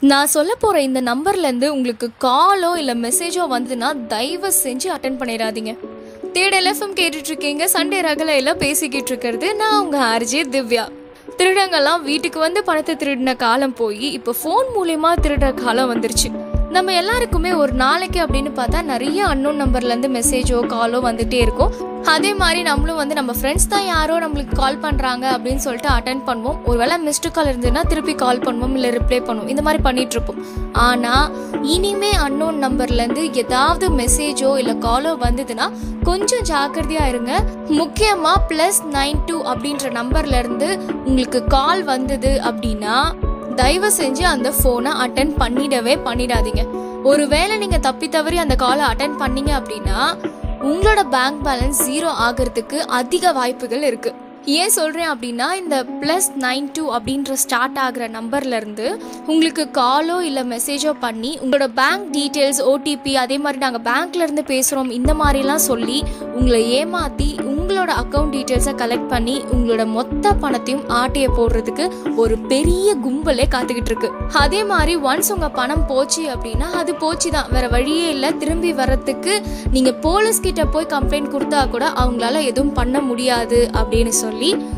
நான் சொல்ல போகிற இந்த நம்பர்லேருந்து உங்களுக்கு காலோ இல்லை மெசேஜோ வந்ததுன்னா தயவு செஞ்சு அட்டன் பண்ணிடாதீங்க தேடல் எஃப்எம் கேட்டுட்ருக்கீங்க சண்டே ரகலையில் பேசிக்கிட்டு இருக்கிறது நான் உங்கள் ஆர்ஜே திவ்யா திருடங்கெல்லாம் வீட்டுக்கு வந்து பணத்தை திருடின காலம் போய் இப்போ ஃபோன் மூலயமா திருடுற காலம் வந்துருச்சு நம்ம எல்லாருக்குமே ஒரு நாளைக்கு அப்படின்னு பார்த்தா நிறைய அன்னோன் நம்பர்லேருந்து மெசேஜோ காலோ வந்துட்டே இருக்கும் அதே மாதிரி நம்மளும் வந்து நம்ம ஃப்ரெண்ட்ஸ் தான் யாரோ நம்மளுக்கு கால் பண்ணுறாங்க அப்படின்னு சொல்லிட்டு அட்டன் பண்ணுவோம் ஒருவேளை மிஸ்டு கால் இருந்ததுன்னா திருப்பி கால் பண்ணுவோம் இல்லை ரிப்ளை பண்ணுவோம் இந்த மாதிரி பண்ணிட்டு இருப்போம் ஆனால் இனிமே அன்னோன் நம்பர்லேருந்து ஏதாவது மெசேஜோ இல்லை காலோ வந்ததுன்னா கொஞ்சம் ஜாக்கிரதையாக இருங்க முக்கியமாக ப்ளஸ் நைன் டூ அப்படின்ற நம்பர்லேருந்து உங்களுக்கு கால் வந்தது அப்படின்னா தயவு செஞ்சு அந்த ஃபோனை அட்டன் பண்ணிடவே பண்ணிடாதீங்க ஒருவேளை நீங்கள் தப்பி தவறி அந்த காலை அட்டன் பண்ணீங்க அப்படின்னா உங்களோட பேங்க் பேலன்ஸ் ஜீரோ ஆகிறதுக்கு அதிக வாய்ப்புகள் இருக்கு ஏன் சொல்கிறேன் அப்படின்னா இந்த ப்ளஸ் நைன் டூ அப்படின்ற ஸ்டார்ட் ஆகிற நம்பர்லேருந்து உங்களுக்கு காலோ இல்லை மெசேஜோ பண்ணி உங்களோட பேங்க் டீட்டெயில்ஸ் ஓடிபி அதே மாதிரி நாங்கள் பேங்க்லேருந்து பேசுகிறோம் இந்த மாதிரிலாம் சொல்லி உங்களை ஏமாற்றி உங்களோட அக்கௌண்ட் டீட்டெயில்ஸை கலெக்ட் பண்ணி உங்களோட மொத்த பணத்தையும் ஆட்டைய போடுறதுக்கு ஒரு பெரிய கும்பலே காத்துக்கிட்டு இருக்கு அதே மாதிரி ஒன்ஸ் உங்கள் பணம் போச்சு அப்படின்னா அது போச்சு தான் வேற வழியே இல்லை திரும்பி வர்றதுக்கு நீங்கள் போலீஸ் கிட்ட போய் கம்ப்ளைண்ட் கொடுத்தா கூட அவங்களால எதுவும் பண்ண முடியாது அப்படின்னு சொல்லி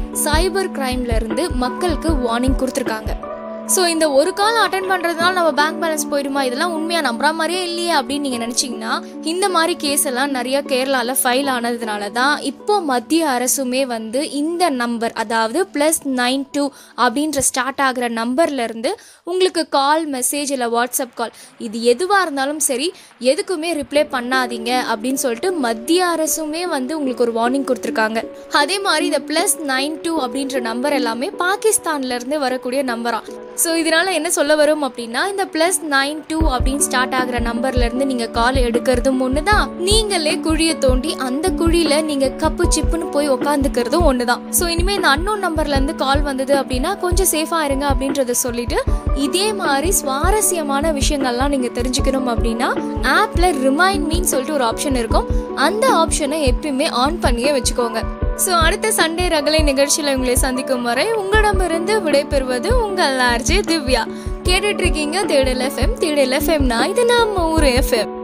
சைபர் கிரைம்ல இருந்து மக்களுக்கு வார்னிங் கொடுத்துருக்காங்க ஸோ இந்த ஒரு கால் அட்டன் பண்ணுறதுனால நம்ம பேங்க் பேலன்ஸ் போயிடுமா இதெல்லாம் உண்மையாக நம்புற மாதிரியே இல்லையே அப்படின்னு நீங்கள் நினச்சிங்கன்னா இந்த மாதிரி கேஸ் எல்லாம் நிறைய கேரளாவில் ஃபைல் ஆனதுனால தான் இப்போ மத்திய அரசுமே வந்து இந்த நம்பர் அதாவது ப்ளஸ் நைன் டூ அப்படின்ற ஸ்டார்ட் ஆகிற நம்பர்லேருந்து உங்களுக்கு கால் மெசேஜ் இல்லை வாட்ஸ்அப் கால் இது எதுவாக இருந்தாலும் சரி எதுக்குமே ரிப்ளை பண்ணாதீங்க அப்படின்னு சொல்லிட்டு மத்திய அரசுமே வந்து உங்களுக்கு ஒரு வார்னிங் கொடுத்துருக்காங்க அதே மாதிரி இந்த ப்ளஸ் நைன் டூ அப்படின்ற நம்பர் எல்லாமே பாகிஸ்தான்லேருந்து வரக்கூடிய நம்பரா ஸோ இதனால என்ன சொல்ல வரும் அப்படின்னா இந்த ப்ளஸ் நைன் டூ அப்படின்னு ஸ்டார்ட் ஆகிற நம்பர்ல இருந்து நீங்க கால் எடுக்கிறதும் ஒன்று தான் நீங்களே குழியை தோண்டி அந்த குழியில நீங்க கப்பு சிப்புன்னு போய் உக்காந்துக்கிறதும் ஒன்று தான் ஸோ இனிமே இந்த அன்னோன் நம்பர்ல இருந்து கால் வந்தது அப்படின்னா கொஞ்சம் சேஃபா இருங்க அப்படின்றத சொல்லிட்டு இதே மாதிரி சுவாரஸ்யமான விஷயங்கள்லாம் நீங்க தெரிஞ்சுக்கணும் அப்படின்னா ஆப்ல ரிமைண்ட் மீன் சொல்லிட்டு ஒரு ஆப்ஷன் இருக்கும் அந்த ஆப்ஷனை எப்பயுமே ஆன் பண்ணியே வச்சுக்கோங்க ஸோ அடுத்த சண்டே ரகலை நிகழ்ச்சியில் உங்களை சந்திக்கும் வரை உங்களிடமிருந்து விடைபெறுவது உங்கள் ஆர்ஜே திவ்யா கேட்டுட்டு இருக்கீங்க தேடல் எஃப்எம் தேடல் எஃப்எம்னா இது நம்ம ஊர் எஃப்எம்